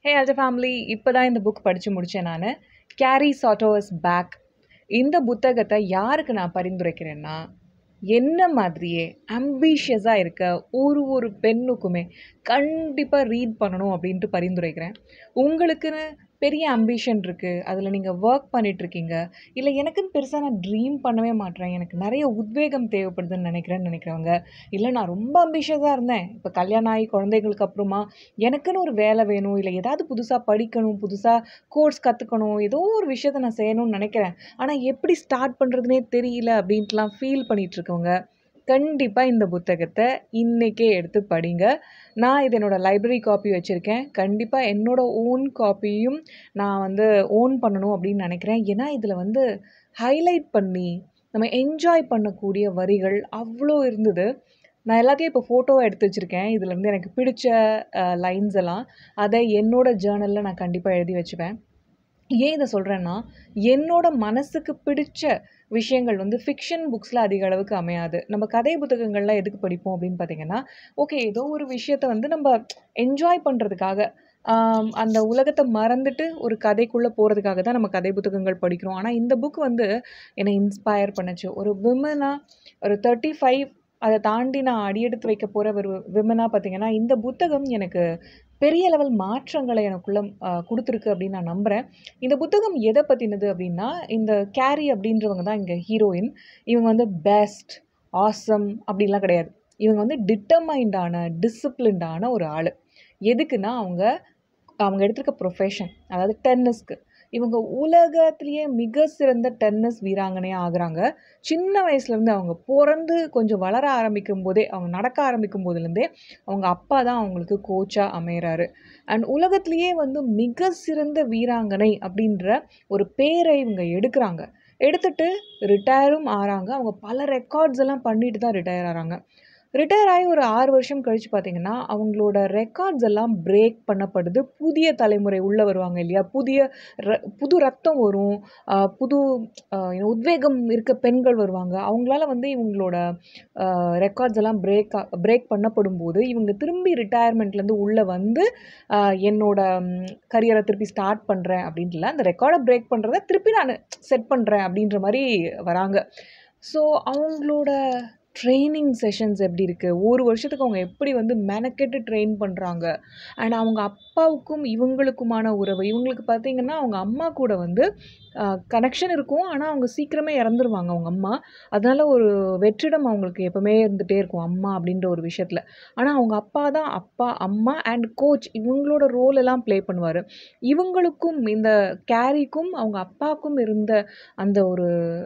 ஹே அல்ட family இப்போ தான் இந்த புக் படித்து முடித்தேன் நான் கேரி சாட்டோஸ் பேக் இந்த புத்தகத்தை யாருக்கு நான் பரிந்துரைக்கிறேன்னா என்ன மாதிரியே அம்பிஷியஸாக இருக்க ஒரு ஒரு பெண்ணுக்குமே கண்டிப்பாக ரீட் பண்ணணும் அப்படின்ட்டு பரிந்துரைக்கிறேன் உங்களுக்குன்னு பெரிய அம்பிஷன் இருக்குது அதில் நீங்கள் ஒர்க் பண்ணிகிட்ருக்கீங்க இல்லை எனக்குன்னு பெருசாக நான் ட்ரீம் பண்ணவே மாட்டேறேன் எனக்கு நிறைய உத்வேகம் தேவைப்படுதுன்னு நினைக்கிறேன்னு நினைக்கிறவங்க இல்லை நான் ரொம்ப அம்பிஷியஸாக இருந்தேன் இப்போ கல்யாணம் ஆகி குழந்தைங்களுக்கு அப்புறமா எனக்குன்னு ஒரு வேலை வேணும் இல்லை ஏதாவது புதுசாக படிக்கணும் புதுசாக கோர்ஸ் கற்றுக்கணும் ஏதோ ஒரு விஷயத்த நான் செய்யணும்னு நினைக்கிறேன் ஆனால் எப்படி ஸ்டார்ட் பண்ணுறதுனே தெரியல அப்படின்ட்டுலாம் ஃபீல் பண்ணிகிட்ருக்கவங்க கண்டிப்பாக இந்த புத்தகத்தை இன்றைக்கே எடுத்து படிங்க நான் இது என்னோடய லைப்ரரி காப்பி வச்சுருக்கேன் கண்டிப்பாக என்னோடய ஓன் காப்பியும் நான் வந்து ஓன் பண்ணணும் அப்படின்னு நினைக்கிறேன் ஏன்னா இதில் வந்து ஹைலைட் பண்ணி நம்ம என்ஜாய் பண்ணக்கூடிய வரிகள் அவ்வளோ இருந்தது நான் எல்லாத்தையும் இப்போ ஃபோட்டோவாக எடுத்து வச்சுருக்கேன் இதுலேருந்து எனக்கு பிடிச்ச லைன்ஸ் எல்லாம் அதை என்னோடய ஜேர்னலில் நான் கண்டிப்பாக எழுதி வச்சுப்பேன் ஏன் இதை சொல்கிறேன்னா என்னோட மனசுக்கு பிடிச்ச விஷயங்கள் வந்து ஃபிக்ஷன் புக்ஸில் அதிக அளவுக்கு அமையாது நம்ம கதை புத்தகங்கள்லாம் எதுக்கு படிப்போம் அப்படின்னு பார்த்தீங்கன்னா ஓகே ஏதோ ஒரு விஷயத்த வந்து நம்ம என்ஜாய் பண்ணுறதுக்காக அந்த உலகத்தை மறந்துட்டு ஒரு கதைக்குள்ளே போகிறதுக்காக தான் நம்ம கதை புத்தகங்கள் படிக்கிறோம் ஆனால் இந்த புக் வந்து என்னை இன்ஸ்பயர் பண்ணுச்சு ஒரு விமனாக ஒரு தேர்ட்டி ஃபைவ் அதை தாண்டி நான் அடியெடுத்து வைக்க போகிற ஒரு விமனாக பார்த்தீங்கன்னா இந்த புத்தகம் எனக்கு பெரிய லெவல் மாற்றங்களை எனக்குள்ளே கொடுத்துருக்கு அப்படின்னு நான் நம்புகிறேன் இந்த புத்தகம் எதை பற்றினது அப்படின்னா இந்த கேரி அப்படின்றவங்க தான் இங்கே ஹீரோயின் இவங்க வந்து பெஸ்ட் ஆசம் அப்படின்லாம் கிடையாது இவங்க வந்து டிட்டர்மைண்டான டிசிப்ளின்டான ஒரு ஆள் எதுக்குன்னா அவங்க அவங்க எடுத்திருக்க ப்ரொஃபஷன் அதாவது டென்னிஸ்க்கு இவங்க உலகத்திலேயே மிக சிறந்த டென்னிஸ் வீராங்கனையாக ஆகுறாங்க சின்ன வயசுலேருந்து அவங்க பிறந்து கொஞ்சம் வளர ஆரம்பிக்கும் போதே அவங்க நடக்க ஆரம்பிக்கும் போதுலேருந்தே அவங்க அப்பா தான் அவங்களுக்கு கோச்சாக அமைகிறாரு அண்ட் உலகத்திலேயே வந்து மிக சிறந்த வீராங்கனை அப்படின்ற ஒரு பேரை இவங்க எடுக்கிறாங்க எடுத்துட்டு ரிட்டையரும் ஆகிறாங்க அவங்க பல ரெக்கார்ட்ஸ் எல்லாம் பண்ணிட்டு தான் ரிட்டையர் ஆகிறாங்க ரிட்டையர் ஆகி ஒரு ஆறு வருஷம் கழித்து பார்த்திங்கன்னா அவங்களோட ரெக்கார்ட்ஸ் எல்லாம் பிரேக் பண்ணப்படுது புதிய தலைமுறை உள்ளே வருவாங்க இல்லையா புதிய ர புது ரத்தம் வரும் புது உத்வேகம் இருக்க பெண்கள் வருவாங்க அவங்களால வந்து இவங்களோட ரெக்கார்ட்ஸ் எல்லாம் பிரேக் பிரேக் பண்ணப்படும் போது இவங்க திரும்பி ரிட்டையர்மெண்ட்லேருந்து உள்ளே வந்து என்னோட கரியரை திருப்பி ஸ்டார்ட் பண்ணுறேன் அப்படின்ட்டுல அந்த ரெக்கார்டை பிரேக் பண்ணுறத திருப்பி நான் செட் பண்ணுறேன் அப்படின்ற மாதிரி வராங்க ஸோ அவங்களோட ட்ரைனிங் செஷன்ஸ் எப்படி இருக்குது ஒரு வருஷத்துக்கு அவங்க எப்படி வந்து மெனக்கெட்டு ட்ரெயின் பண்ணுறாங்க அண்ட் அவங்க அப்பாவுக்கும் இவங்களுக்குமான உறவு இவங்களுக்கு பார்த்திங்கன்னா அவங்க அம்மா கூட வந்து கனெக்ஷன் இருக்கும் ஆனால் அவங்க சீக்கிரமே இறந்துருவாங்க அவங்க அம்மா அதனால் ஒரு வெற்றிடம் அவங்களுக்கு எப்போவுமே இருந்துகிட்டே இருக்கும் அம்மா அப்படின்ற ஒரு விஷயத்தில் ஆனால் அவங்க அப்பா தான் அப்பா அம்மா அண்ட் கோச் இவங்களோட ரோல் எல்லாம் ப்ளே பண்ணுவார் இவங்களுக்கும் இந்த கேரிக்கும் அவங்க அப்பாவுக்கும் இருந்த அந்த ஒரு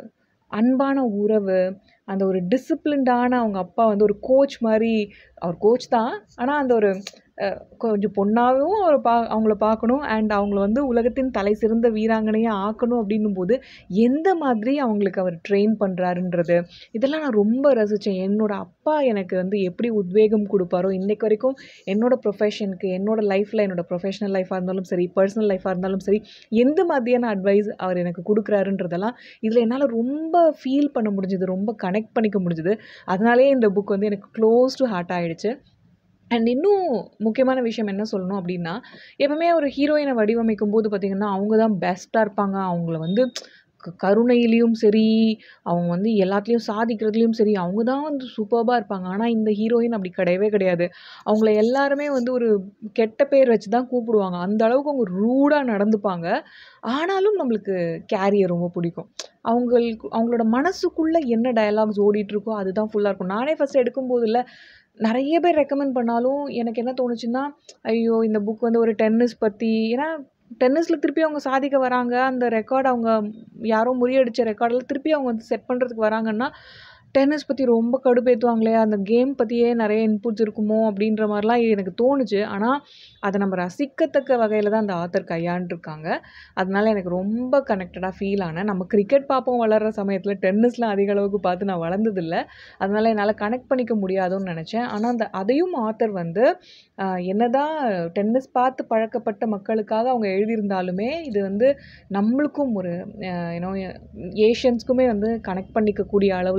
அன்பான உறவு அந்த ஒரு டிசிப்ளின்டான அவங்க அப்பா வந்து ஒரு கோச் மாதிரி அவர் கோச் தான் ஆனால் அந்த ஒரு கொஞ்சம் பொண்ணாகவும் அவர் பா அவங்கள பார்க்கணும் அண்ட் அவங்கள வந்து உலகத்தின் தலை சிறந்த வீராங்கனையாக ஆக்கணும் அப்படின்னும் போது எந்த மாதிரி அவங்களுக்கு அவர் ட்ரெயின் பண்ணுறாருன்றது இதெல்லாம் நான் ரொம்ப ரசித்தேன் என்னோடய அப்பா எனக்கு வந்து எப்படி உத்வேகம் கொடுப்பாரோ இன்றைக்கு வரைக்கும் என்னோடய ப்ரொஃபஷனுக்கு என்னோடய லைஃப்பில் என்னோடய ப்ரொஃபஷனல் லைஃபாக இருந்தாலும் சரி பர்சனல் லைஃபாக இருந்தாலும் சரி எந்த மாதிரியான அட்வைஸ் அவர் எனக்கு கொடுக்குறாருன்றதெல்லாம் இதில் என்னால் ரொம்ப ஃபீல் பண்ண முடிஞ்சுது ரொம்ப கனெக்ட் பண்ணிக்க முடிஞ்சுது அதனாலே இந்த புக் வந்து எனக்கு க்ளோஸ் டு ஹார்ட் ஆகிடுச்சு அண்ட் இன்னும் முக்கியமான விஷயம் என்ன சொல்லணும் அப்படின்னா எப்பவுமே ஒரு ஹீரோயினை வடிவமைக்கும் போது பார்த்திங்கன்னா அவங்க தான் பெஸ்ட்டாக இருப்பாங்க அவங்கள வந்து கருணையிலையும் சரி அவங்க வந்து எல்லாத்துலேயும் சாதிக்கிறதுலையும் சரி அவங்க தான் வந்து சூப்பர்பாக இருப்பாங்க ஆனால் இந்த ஹீரோயின் அப்படி கிடையவே கிடையாது அவங்கள எல்லாருமே வந்து ஒரு கெட்ட பேர் வச்சு தான் கூப்பிடுவாங்க அந்த அளவுக்கு அவங்க ரூடாக நடந்துப்பாங்க ஆனாலும் நம்மளுக்கு கேரியை ரொம்ப பிடிக்கும் அவங்களுக்கு அவங்களோட மனசுக்குள்ளே என்ன டயலாக்ஸ் ஓடிட்டுருக்கோ அதுதான் ஃபுல்லாக இருக்கும் நானே ஃபஸ்ட்டு எடுக்கும்போதில் நிறைய பேர் ரெக்கமெண்ட் பண்ணாலும் எனக்கு என்ன தோணுச்சுன்னா ஐயோ இந்த புக் வந்து ஒரு டென்னிஸ் பற்றி ஏன்னா டென்னிஸில் திருப்பி அவங்க சாதிக்க வராங்க அந்த ரெக்கார்டு அவங்க யாரோ முறியடித்த ரெக்கார்டில் திருப்பி அவங்க வந்து செட் பண்ணுறதுக்கு வராங்கன்னா டென்னிஸ் பற்றி ரொம்ப கடுப்பேற்றுவாங்களே அந்த கேம் பற்றியே நிறைய இன்புட்ஸ் இருக்குமோ அப்படின்ற மாதிரிலாம் எனக்கு தோணுச்சு ஆனால் அதை நம்ம ரசிக்கத்தக்க வகையில் தான் அந்த ஆத்தர் கையாண்டுருக்காங்க அதனால எனக்கு ரொம்ப கனெக்டடாக ஃபீல் ஆனேன் நம்ம கிரிக்கெட் பார்ப்போம் வளர்கிற சமயத்தில் டென்னிஸ்லாம் அதிக அளவுக்கு பார்த்து நான் வளர்ந்ததில்லை அதனால் என்னால் கனெக்ட் பண்ணிக்க முடியாதுன்னு நினச்சேன் ஆனால் அந்த அதையும் ஆத்தர் வந்து என்னதான் டென்னிஸ் பார்த்து பழக்கப்பட்ட மக்களுக்காக அவங்க எழுதியிருந்தாலுமே இது வந்து நம்மளுக்கும் ஒரு யூனோ ஏஷியன்ஸ்க்குமே வந்து கனெக்ட் பண்ணிக்கக்கூடிய அளவில்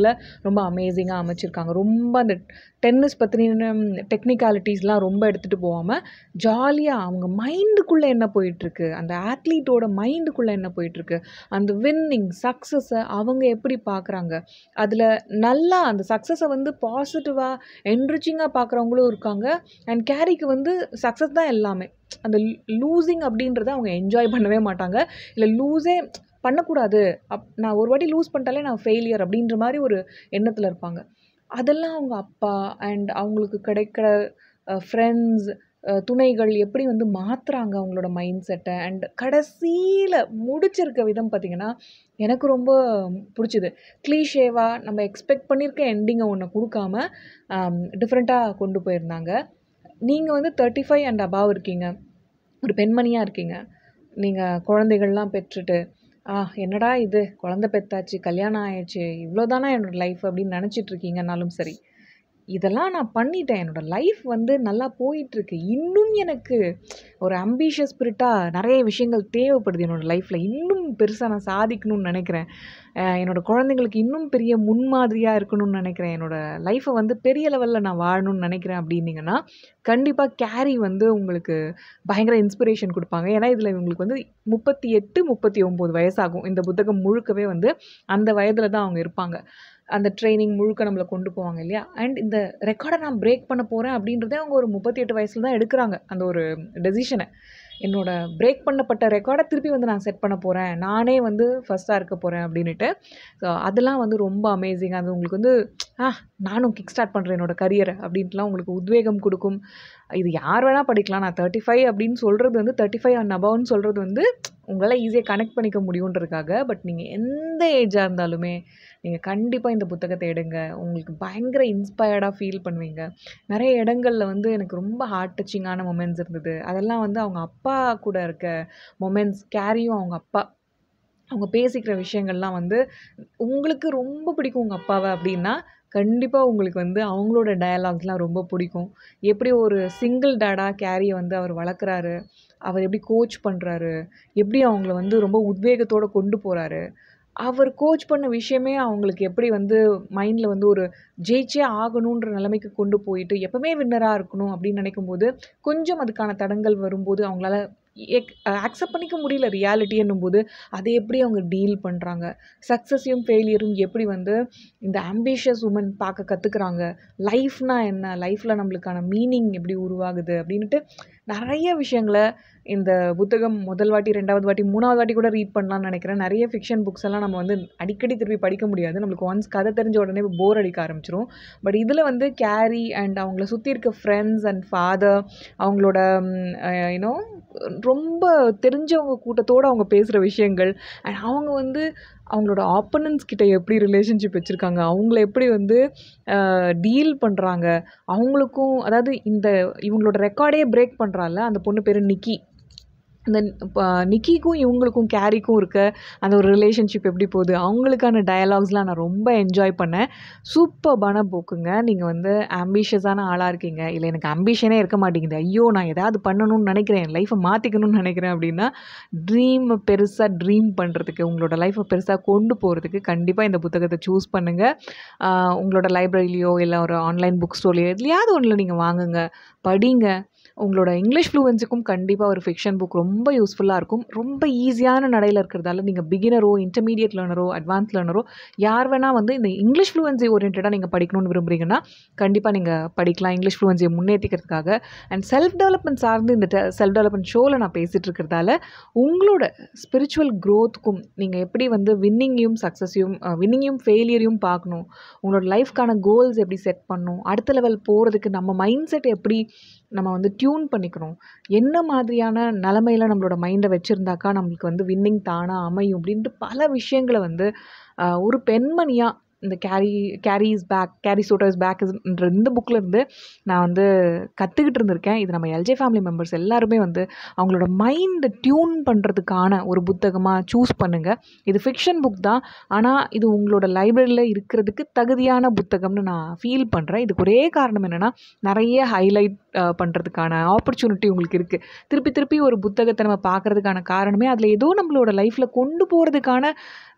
ரொம்ப அமேசிங்காக அமைச்சிருக்காங்க ரொம்ப அந்த டென்னிஸ் பற்றின டெக்னிக்காலிட்டிஸ்லாம் ரொம்ப எடுத்துகிட்டு போகாமல் ஜாலியாக அவங்க மைண்டுக்குள்ளே என்ன போயிட்டுருக்கு அந்த ஆத்லீட்டோட மைண்டுக்குள்ளே என்ன போயிட்டுருக்கு அந்த வின்னிங் சக்ஸஸை அவங்க எப்படி பார்க்குறாங்க அதில் நல்லா அந்த சக்ஸஸை வந்து பாசிட்டிவாக என்ரிச்சிங்காக பார்க்குறவங்களும் இருக்காங்க அண்ட் கேரிக்கு வந்து சக்ஸஸ் தான் எல்லாமே அந்த லூசிங் அப்படின்றத அவங்க என்ஜாய் பண்ணவே மாட்டாங்க இல்லை லூஸே பண்ணக்கூடாது அப் நான் ஒரு வாட்டி லூஸ் பண்ணிட்டாலே நான் ஃபெயிலியர் அப்படின்ற மாதிரி ஒரு எண்ணத்தில் இருப்பாங்க அதெல்லாம் அவங்க அப்பா அண்ட் அவங்களுக்கு கிடைக்கிற ஃப்ரெண்ட்ஸ் துணைகள் எப்படி வந்து மாற்றுறாங்க அவங்களோட மைண்ட் செட்டை அண்ட் கடைசியில் முடிச்சிருக்க விதம் பார்த்திங்கன்னா எனக்கு ரொம்ப பிடிச்சிது க்ளீஷேவாக நம்ம எக்ஸ்பெக்ட் பண்ணியிருக்க எண்டிங்கை ஒன்று கொடுக்காம டிஃப்ரெண்ட்டாக கொண்டு போயிருந்தாங்க நீங்கள் வந்து தேர்ட்டி ஃபைவ் அண்ட் அபாவ் இருக்கீங்க ஒரு பெண்மணியாக இருக்கீங்க நீங்கள் குழந்தைகள்லாம் பெற்றுட்டு ஆ என்னடா இது குழந்த பெத்தாச்சு கல்யாணம் ஆயிடுச்சு இவ்வளோ தானே என்னோடய லைஃப் அப்படின்னு நினச்சிட்டு இருக்கீங்கன்னாலும் சரி இதெல்லாம் நான் பண்ணிட்டேன் என்னோடய லைஃப் வந்து நல்லா போயிட்டுருக்கு இன்னும் எனக்கு ஒரு அம்பிஷியஸ் ஸ்பிரிட்டாக நிறைய விஷயங்கள் தேவைப்படுது என்னோடய லைஃப்பில் இன்னும் பெருசாக நான் சாதிக்கணும்னு நினைக்கிறேன் என்னோடய குழந்தைங்களுக்கு இன்னும் பெரிய முன்மாதிரியாக இருக்கணும்னு நினைக்கிறேன் என்னோடய லைஃப்பை வந்து பெரிய லெவலில் நான் வாழணும்னு நினைக்கிறேன் அப்படின்னீங்கன்னா கண்டிப்பாக கேரி வந்து உங்களுக்கு பயங்கர இன்ஸ்பிரேஷன் கொடுப்பாங்க ஏன்னா இதில் இவங்களுக்கு வந்து முப்பத்தி எட்டு முப்பத்தி ஒம்பது வயசாகும் இந்த புத்தகம் முழுக்கவே வந்து அந்த வயதில் தான் அவங்க இருப்பாங்க அந்த ட்ரைனிங் முழுக்க நம்மளை கொண்டு போவாங்க இல்லையா அண்ட் இந்த ரெக்கார்டை நான் பிரேக் பண்ண போகிறேன் அப்படின்றதே அவங்க ஒரு முப்பத்தி எட்டு வயசில் தான் எடுக்கிறாங்க அந்த ஒரு டெசிஷனை என்னோட பிரேக் பண்ணப்பட்ட ரெக்கார்டை திருப்பி வந்து நான் செட் பண்ண போகிறேன் நானே வந்து ஃபஸ்ட்டாக இருக்க போகிறேன் அப்படின்ட்டு ஸோ அதெல்லாம் வந்து ரொம்ப அமேசிங் அது உங்களுக்கு வந்து ஆ நானும் கிக் ஸ்டார்ட் பண்ணுறேன் என்னோடய கரியரை அப்படின்ட்டுலாம் உங்களுக்கு உத்வேகம் கொடுக்கும் இது யார் வேணால் படிக்கலாம் நான் தேர்ட்டி ஃபைவ் அப்படின்னு சொல்கிறது வந்து தேர்ட்டி ஃபைவ் அண்ட் அபவுன்னு சொல்கிறது வந்து உங்களால் ஈஸியாக கனெக்ட் பண்ணிக்க முடியுன்றதுக்காக பட் நீங்கள் எந்த ஏஜாக இருந்தாலுமே நீங்கள் கண்டிப்பாக இந்த புத்தகத்தை எடுங்க உங்களுக்கு பயங்கர இன்ஸ்பயர்டாக ஃபீல் பண்ணுவீங்க நிறைய இடங்களில் வந்து எனக்கு ரொம்ப ஹார்ட் டச்சிங்கான மொமெண்ட்ஸ் இருந்தது அதெல்லாம் வந்து அவங்க அப்பா கூட இருக்க மொமெண்ட்ஸ் கேரியும் அவங்க அப்பா அவங்க பேசிக்கிற விஷயங்கள்லாம் வந்து உங்களுக்கு ரொம்ப பிடிக்கும் உங்கள் அப்பாவை அப்படின்னா கண்டிப்பாக உங்களுக்கு வந்து அவங்களோட டயலாக்ஸ்லாம் ரொம்ப பிடிக்கும் எப்படி ஒரு சிங்கிள் டேடாக கேரியை வந்து அவர் வளர்க்குறாரு அவர் எப்படி கோச் பண்ணுறாரு எப்படி அவங்கள வந்து ரொம்ப உத்வேகத்தோடு கொண்டு போகிறாரு அவர் கோச் பண்ண விஷயமே அவங்களுக்கு எப்படி வந்து மைண்டில் வந்து ஒரு ஜெயிச்சே ஆகணுன்ற நிலைமைக்கு கொண்டு போயிட்டு எப்போவுமே வின்னராக இருக்கணும் அப்படின்னு நினைக்கும்போது கொஞ்சம் அதுக்கான தடங்கள் வரும்போது அவங்களால எக் அக்செப்ட் பண்ணிக்க முடியல ரியாலிட்டின்னும் போது அதை எப்படி அவங்க டீல் பண்ணுறாங்க சக்ஸஸையும் ஃபெயிலியரும் எப்படி வந்து இந்த ஆம்பிஷியஸ் உமன் பார்க்க கற்றுக்குறாங்க லைஃப்னா என்ன லைஃப்பில் நம்மளுக்கான மீனிங் எப்படி உருவாகுது அப்படின்ட்டு நிறைய விஷயங்களை இந்த புத்தகம் முதல் வாட்டி ரெண்டாவது வாட்டி மூணாவது வாட்டி கூட ரீட் பண்ணலாம்னு நினைக்கிறேன் நிறைய ஃபிக்ஷன் புக்ஸ் எல்லாம் நம்ம வந்து அடிக்கடி திருப்பி படிக்க முடியாது நம்மளுக்கு ஒன்ஸ் கதை தெரிஞ்ச உடனே போர் அடிக்க ஆரம்பிச்சிரும் பட் இதில் வந்து கேரி அண்ட் அவங்கள சுற்றி இருக்க ஃப்ரெண்ட்ஸ் அண்ட் ஃபாதர் அவங்களோட யூனோ ரொம்ப தெரிஞ்சவங்க கூட்டத்தோடு அவங்க பேசுகிற விஷயங்கள் அண்ட் அவங்க வந்து அவங்களோட ஆப்பனன்ஸ் கிட்ட எப்படி ரிலேஷன்ஷிப் வச்சுருக்காங்க அவங்கள எப்படி வந்து டீல் பண்ணுறாங்க அவங்களுக்கும் அதாவது இந்த இவங்களோட ரெக்கார்டே பிரேக் பண்ணுறால அந்த பொண்ணு பேர் நிக்கி அந்த இப்போ நிக்கிக்கும் இவங்களுக்கும் கேரிக்கும் இருக்க அந்த ஒரு ரிலேஷன்ஷிப் எப்படி போகுது அவங்களுக்கான டயலாக்ஸ்லாம் நான் ரொம்ப என்ஜாய் பண்ணேன் சூப்பர்பான புக்குங்க நீங்கள் வந்து ஆம்பிஷியஸான ஆளாக இருக்கீங்க இல்லை எனக்கு அம்பிஷனே இருக்க மாட்டேங்குது ஐயோ நான் ஏதாவது பண்ணணும்னு நினைக்கிறேன் லைஃப்பை மாற்றிக்கணும்னு நினைக்கிறேன் அப்படின்னா ட்ரீம் பெருசாக ட்ரீம் பண்ணுறதுக்கு உங்களோட லைஃப்பை பெருசாக கொண்டு போகிறதுக்கு கண்டிப்பாக இந்த புத்தகத்தை சூஸ் பண்ணுங்கள் உங்களோட லைப்ரரிலையோ இல்லை ஒரு ஆன்லைன் புக் ஸ்டோர்லையோ எதுலையாவது ஒன்றில் நீங்கள் வாங்குங்க படிங்க உங்களோட இங்கிலீஷ் ஃப்ளூவன்ஸுக்கும் கண்டிப்பாக ஒரு ஃபிக்ஷன் புக் ரொம்ப யூஸ்ஃபுல்லாக இருக்கும் ரொம்ப ஈஸியான நடையில் இருக்கிறதால நீங்கள் பிகினரோ இன்டர்மீடியட் லேர்னரோ அட்வான்ஸ் லேர்னரோ யார் வேணால் வந்து இந்த இங்கிலீஷ் ஃப்ளூவன்சி ஓரியன்டாக நீங்கள் படிக்கணும்னு விரும்புகிறீங்கன்னா கண்டிப்பாக நீங்கள் படிக்கலாம் இங்கிலீஷ் ஃப்ளூவன்சியை முன்னேற்றிக்கிறதுக்காக அண்ட் செல்ஃப் டெவலப்மெண்ட் சார்ந்து இந்த செல்ஃப் டெவலப்மெண்ட் ஷோவில் நான் பேசிகிட்டு இருக்கிறதால உங்களோட ஸ்பிரிச்சுவல் க்ரோத்துக்கும் நீங்கள் எப்படி வந்து வின்னிங்கையும் சக்ஸஸையும் வின்னிங்கையும் ஃபெயிலியரையும் பார்க்கணும் உங்களோட லைஃப்க்கான கோல்ஸ் எப்படி செட் பண்ணணும் அடுத்த லெவல் போகிறதுக்கு நம்ம மைண்ட் செட் எப்படி நம்ம வந்து டியூன் பண்ணிக்கணும் என்ன மாதிரியான நிலமையில நம்மளோட மைண்டை வச்சுருந்தாக்கா நம்மளுக்கு வந்து வின்னிங் தானாக அமையும் அப்படின்ட்டு பல விஷயங்களை வந்து ஒரு பெண்மணியாக இந்த Carrie Carrie is back Carrie சோட்டர் இஸ் பேக்ன்ற இந்த புக்கில் இருந்து நான் வந்து கற்றுக்கிட்டு இருந்திருக்கேன் இது நம்ம எல்ஜே ஃபேமிலி மெம்பர்ஸ் எல்லாருமே வந்து அவங்களோட மைண்டை டியூன் பண்ணுறதுக்கான ஒரு புத்தகமாக சூஸ் பண்ணுங்கள் இது ஃபிக்ஷன் புக் தான் ஆனால் இது உங்களோட லைப்ரரியில் இருக்கிறதுக்கு தகுதியான புத்தகம்னு நான் ஃபீல் பண்ணுறேன் இதுக்கு ஒரே காரணம் என்னென்னா நிறைய ஹைலைட் பண்ணுறதுக்கான ஆப்பர்ச்சுனிட்டி உங்களுக்கு இருக்குது திருப்பி திருப்பி ஒரு புத்தகத்தை நம்ம பார்க்குறதுக்கான காரணமே அதில் ஏதோ நம்மளோட லைஃப்பில் கொண்டு போகிறதுக்கான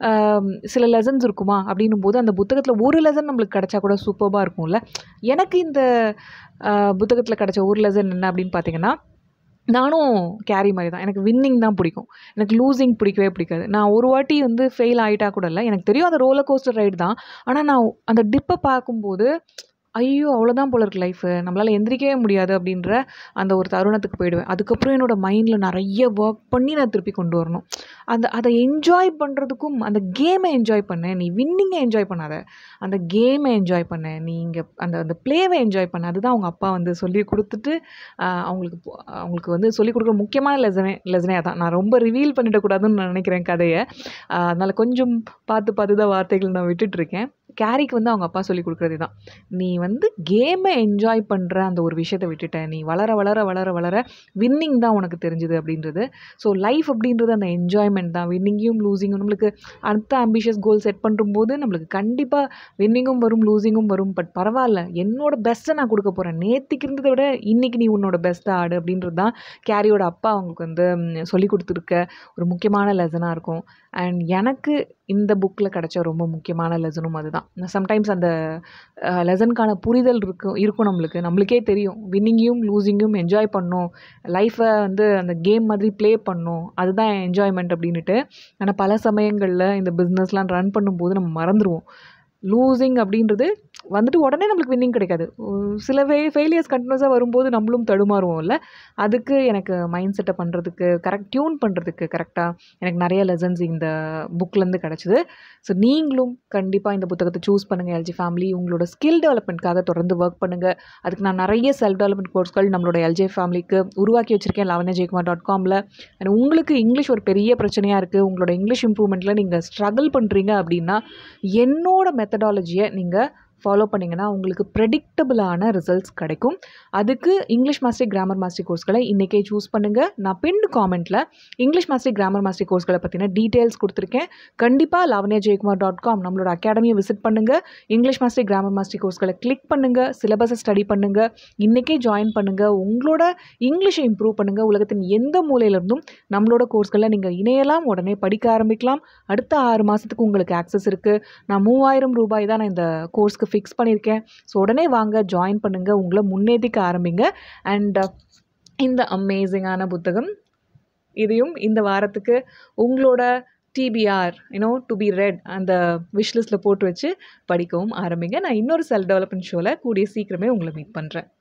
சில லெசன்ஸ் இருக்குமா அப்படின்னும் போது அந்த புத்தகத்தில் ஒரு லெசன் நம்மளுக்கு கிடச்சா கூட சூப்பராக இருக்கும்ல எனக்கு இந்த புத்தகத்தில் கிடச்ச ஒரு லெசன் என்ன அப்படின்னு பார்த்தீங்கன்னா நானும் கேரி மாதிரி தான் எனக்கு வின்னிங் தான் பிடிக்கும் எனக்கு லூசிங் பிடிக்கவே பிடிக்காது நான் ஒரு வாட்டி வந்து ஃபெயில் ஆகிட்டா கூட இல்லை எனக்கு தெரியும் அந்த ரோலர் கோஸ்டர் ரைடு தான் ஆனால் நான் அந்த டிப்பை பார்க்கும்போது ஐயோ அவ்வளோதான் போல இருக்கு லைஃபு நம்மளால் எந்திரிக்கவே முடியாது அப்படின்ற அந்த ஒரு தருணத்துக்கு போயிடுவேன் அதுக்கப்புறம் என்னோடய மைண்டில் நிறைய ஒர்க் பண்ணி நான் திருப்பி கொண்டு வரணும் அந்த அதை என்ஜாய் பண்ணுறதுக்கும் அந்த கேமை என்ஜாய் பண்ண நீ வின்னிங்கை என்ஜாய் பண்ணாத அந்த கேமை என்ஜாய் பண்ண நீ இங்கே அந்த அந்த ப்ளேவை என்ஜாய் பண்ண அதுதான் அவங்க அப்பா வந்து சொல்லி கொடுத்துட்டு அவங்களுக்கு அவங்களுக்கு வந்து சொல்லிக் கொடுக்குற முக்கியமான லெசனே லெசனே அதான் நான் ரொம்ப ரிவீல் பண்ணிடக்கூடாதுன்னு நான் நினைக்கிறேன் கதையை அதனால் கொஞ்சம் பார்த்து பார்த்து தான் வார்த்தைகள் நான் விட்டுட்ருக்கேன் கேரிக்கு வந்து அவங்க அப்பா சொல்லி கொடுக்குறது தான் நீ வந்து கேமை என்ஜாய் பண்ணுற அந்த ஒரு விஷயத்தை விட்டுட்ட நீ வளர வளர வளர வளர வின்னிங் தான் உனக்கு தெரிஞ்சுது அப்படின்றது ஸோ லைஃப் அப்படின்றது அந்த என்ஜாய்மெண்ட் தான் வின்னிங்கும் லூசிங்கும் நம்மளுக்கு அடுத்த ஆம்பிஷியஸ் கோல் செட் பண்ணும்போது நம்மளுக்கு கண்டிப்பாக வின்னிங்கும் வரும் லூசிங்கும் வரும் பட் பரவாயில்ல என்னோட பெஸ்ட்டை நான் கொடுக்க போகிறேன் நேற்றுக்கு இருந்ததை விட இன்றைக்கி நீ உன்னோட பெஸ்ட்டை ஆடு அப்படின்றது தான் கேரியோட அப்பா அவங்களுக்கு வந்து சொல்லி கொடுத்துருக்க ஒரு முக்கியமான லெசனாக இருக்கும் அண்ட் எனக்கு இந்த புக்கில் கிடச்ச ரொம்ப முக்கியமான லெசனும் அதுதான் சம்டைம்ஸ் அந்த லெசனுக்கான புரிதல் இருக்கும் இருக்கும் நம்மளுக்கு நம்மளுக்கே தெரியும் வின்னிங்கையும் லூசிங்கையும் என்ஜாய் பண்ணணும் லைஃப்பை வந்து அந்த கேம் மாதிரி ப்ளே பண்ணணும் அதுதான் என்ஜாய்மெண்ட் அப்படின்ட்டு ஆனால் பல சமயங்களில் இந்த பிஸ்னஸ்லாம் ரன் பண்ணும்போது நம்ம மறந்துடுவோம் லூசிங் அப்படின்றது வந்துட்டு உடனே நம்மளுக்கு வின்னிங் கிடைக்காது சில வே ஃபெயிலியர்ஸ் கண்டினியூஸாக வரும்போது நம்மளும் தடுமாறுவோம்ல அதுக்கு எனக்கு மைண்ட் செட்டை பண்ணுறதுக்கு கரெக்ட் டியூன் பண்ணுறதுக்கு கரெக்டாக எனக்கு நிறைய லெசன்ஸ் இந்த புக்லேருந்து கிடச்சிது ஸோ நீங்களும் கண்டிப்பாக இந்த புத்தகத்தை சூஸ் பண்ணுங்கள் எல்ஜி ஃபேமிலி உங்களோட ஸ்கில் டெவலப்மெண்ட்காக தொடர்ந்து ஒர்க் பண்ணுங்கள் அதுக்கு நான் நிறைய செல்ஃப் டெவலப்மெண்ட் கோர்ஸ்கள் நம்மளோட எல்ஜே ஃபேமிலிக்கு உருவாக்கி வச்சுருக்கேன் லவனே ஜெயக்குமார் டாட் காமில் அண்ட் உங்களுக்கு இங்கிலீஷ் ஒரு பெரிய பிரச்சனையாக இருக்குது உங்களோட இங்கிலீஷ் இம்ப்ரூவ்மெண்ட்டில் நீங்கள் ஸ்ட்ரகிள் பண்ணுறீங்க அப்படின்னா என்னோட மெத்தடாலஜியை நீங்கள் ஃபாலோ பண்ணிங்கன்னா உங்களுக்கு ப்ரெடிக்டபிளான ரிசல்ட்ஸ் கிடைக்கும் அதுக்கு இங்கிலீஷ் மாஸ்டரி கிராமர் மாஸ்டரி கோர்ஸ்களை இன்றைக்கே சூஸ் பண்ணுங்கள் நான் பின் காமெண்ட்டில் இங்கிலீஷ் மாஸ்டரி கிராமர் மாஸ்டரி கோர்ஸ்களை பற்றின டீட்டெயில்ஸ் கொடுத்துருக்கேன் கண்டிப்பாக லாவண்யா ஜெயக்குமார் டாட் காம் நம்மளோட அகாடமியை விசிட் பண்ணுங்கள் இங்கிலீஷ் மாஸ்டரி கிராமர் மாஸ்டரி கோர்ஸ்களை கிளிக் பண்ணுங்கள் சிலபஸை ஸ்டடி பண்ணுங்கள் இன்றைக்கே ஜாயின் பண்ணுங்கள் உங்களோட இங்கிலீஷை இம்ப்ரூவ் பண்ணுங்கள் உலகத்தின் எந்த மூலையிலிருந்தும் நம்மளோட கோர்ஸ்களில் நீங்கள் இணையலாம் உடனே படிக்க ஆரம்பிக்கலாம் அடுத்த ஆறு மாதத்துக்கு உங்களுக்கு ஆக்சஸ் இருக்குது நான் மூவாயிரம் ரூபாய் தான் நான் இந்த கோர்ஸ்க்கு ஃபிக்ஸ் பண்ணியிருக்கேன் ஸோ உடனே வாங்க ஜாயின் பண்ணுங்கள் உங்களை முன்னேற்றிக்க ஆரம்பிங்க அண்ட் இந்த அமேசிங்கான புத்தகம் இதையும் இந்த வாரத்துக்கு உங்களோட TBR you know to be read அந்த விஷ் லிஸ்ட்டில் போட்டு வச்சு படிக்கவும் ஆரம்பிங்க நான் இன்னொரு செல்ஃப் டெவலப்மெண்ட் ஷோவில் கூடிய சீக்கிரமே உங்களை மீட் பண்ணுறேன்